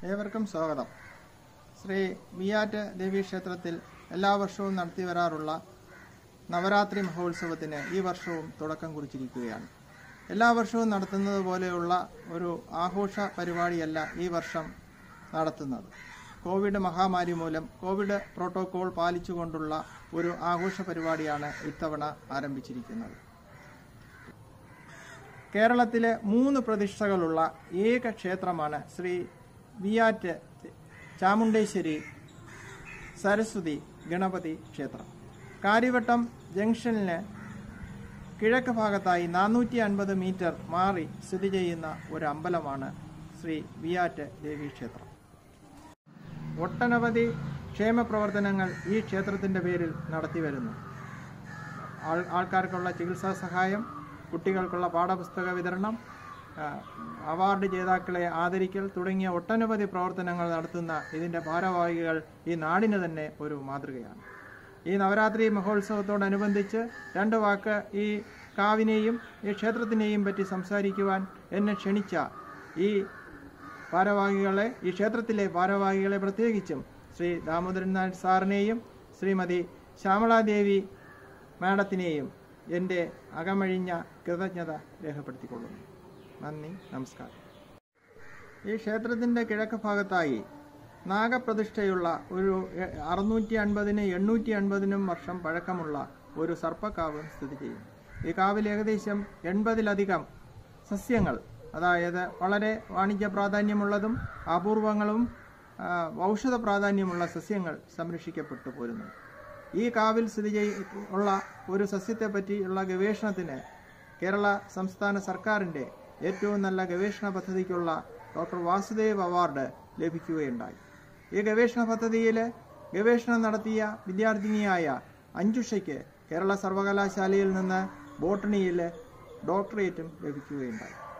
ഏവർക്കും സ്വാഗതം ശ്രീ വിയാറ്റ് ദേവീ ക്ഷേത്രത്തിൽ എല്ലാ വർഷവും നടത്തി വരാറുള്ള നവരാത്രി മഹോത്സവത്തിന് ഈ വർഷവും തുടക്കം കുറിച്ചിരിക്കുകയാണ് എല്ലാ വർഷവും നടത്തുന്നത് പോലെയുള്ള ഒരു ആഘോഷ പരിപാടിയല്ല ഈ വർഷം നടത്തുന്നത് കോവിഡ് മഹാമാരി മൂലം കോവിഡ് പ്രോട്ടോകോൾ പാലിച്ചുകൊണ്ടുള്ള ഒരു ആഘോഷ പരിപാടിയാണ് ഇത്തവണ ആരംഭിച്ചിരിക്കുന്നത് കേരളത്തിലെ മൂന്ന് പ്രതിഷ്ഠകളുള്ള ഏക ക്ഷേത്രമാണ് ശ്രീ വിയാറ്റ് ചാമുണ്ടേശ്വരി സരസ്വതി ഗണപതി ക്ഷേത്രം കാര്യവട്ടം ജംഗ്ഷനിന് കിഴക്ക് ഭാഗത്തായി നാനൂറ്റി അൻപത് മീറ്റർ മാറി സ്ഥിതി ചെയ്യുന്ന ഒരു അമ്പലമാണ് ശ്രീ വിയാറ്റ് ദേവി ക്ഷേത്രം ഒട്ടനവധി ക്ഷേമ പ്രവർത്തനങ്ങൾ ഈ ക്ഷേത്രത്തിൻ്റെ പേരിൽ നടത്തിവരുന്നു ആൾ ആൾക്കാർക്കുള്ള ചികിത്സാ സഹായം കുട്ടികൾക്കുള്ള പാഠപുസ്തക വിതരണം ആ, അവാർഡ് ജേതാക്കളെ ആദരിക്കൽ തുടങ്ങിയ ഒട്ടനവധി പ്രവർത്തനങ്ങൾ നടത്തുന്ന ഇതിൻ്റെ ഭാരവാഹികൾ ഈ നാടിന് തന്നെ ഒരു മാതൃകയാണ് ഈ നവരാത്രി മഹോത്സവത്തോടനുബന്ധിച്ച് രണ്ട് വാക്ക് ഈ കാവിനെയും ഈ ക്ഷേത്രത്തിനെയും പറ്റി സംസാരിക്കുവാൻ എന്നെ ക്ഷണിച്ച ഈ ഭാരവാഹികളെ ഈ ക്ഷേത്രത്തിലെ ഭാരവാഹികളെ പ്രത്യേകിച്ചും ശ്രീ ദാമോദരൻ നായർ സാറിനെയും ശ്രീമതി ശ്യാമളാദേവി മാഡത്തിനെയും എൻ്റെ അകമഴിഞ്ഞ കൃതജ്ഞത രേഖപ്പെടുത്തിക്കൊള്ളുന്നു നന്ദി നമസ്കാരം ഈ ക്ഷേത്രത്തിൻ്റെ കിഴക്ക് ഭാഗത്തായി നാഗപ്രതിഷ്ഠയുള്ള ഒരു എ- അറുന്നൂറ്റി അൻപതിന് എണ്ണൂറ്റി അൻപതിനും വർഷം പഴക്കമുള്ള ഒരു സർപ്പക്കാവ് സ്ഥിതി ചെയ്യുന്നു ഈ കാവിൽ ഏകദേശം എൺപതിലധികം സസ്യങ്ങൾ അതായത് വളരെ വാണിജ്യ പ്രാധാന്യമുള്ളതും അപൂർവങ്ങളും ആ, ഔഷധ പ്രാധാന്യമുള്ള സസ്യങ്ങൾ സംരക്ഷിക്കപ്പെട്ടു പോരുന്നു ഈ കാവിൽ സ്ഥിതി ചെയ് ഉള്ള ഒരു സസ്യത്തെ പറ്റിയുള്ള ഗവേഷണത്തിന് കേരള സംസ്ഥാന സർക്കാരിൻ്റെ ഏറ്റവും നല്ല ഗവേഷണ പദ്ധതിക്കുള്ള ഡോക്ടർ വാസുദേവ് അവാർഡ് ലഭിക്കുകയുണ്ടായി ഈ ഗവേഷണ പദ്ധതിയിൽ ഗവേഷണം നടത്തിയ വിദ്യാർത്ഥിനിയായ അഞ്ജുഷയ്ക്ക് കേരള സർവകലാശാലയിൽ നിന്ന് ബോട്ടണിയിൽ ഡോക്ടറേറ്റും ലഭിക്കുകയുണ്ടായി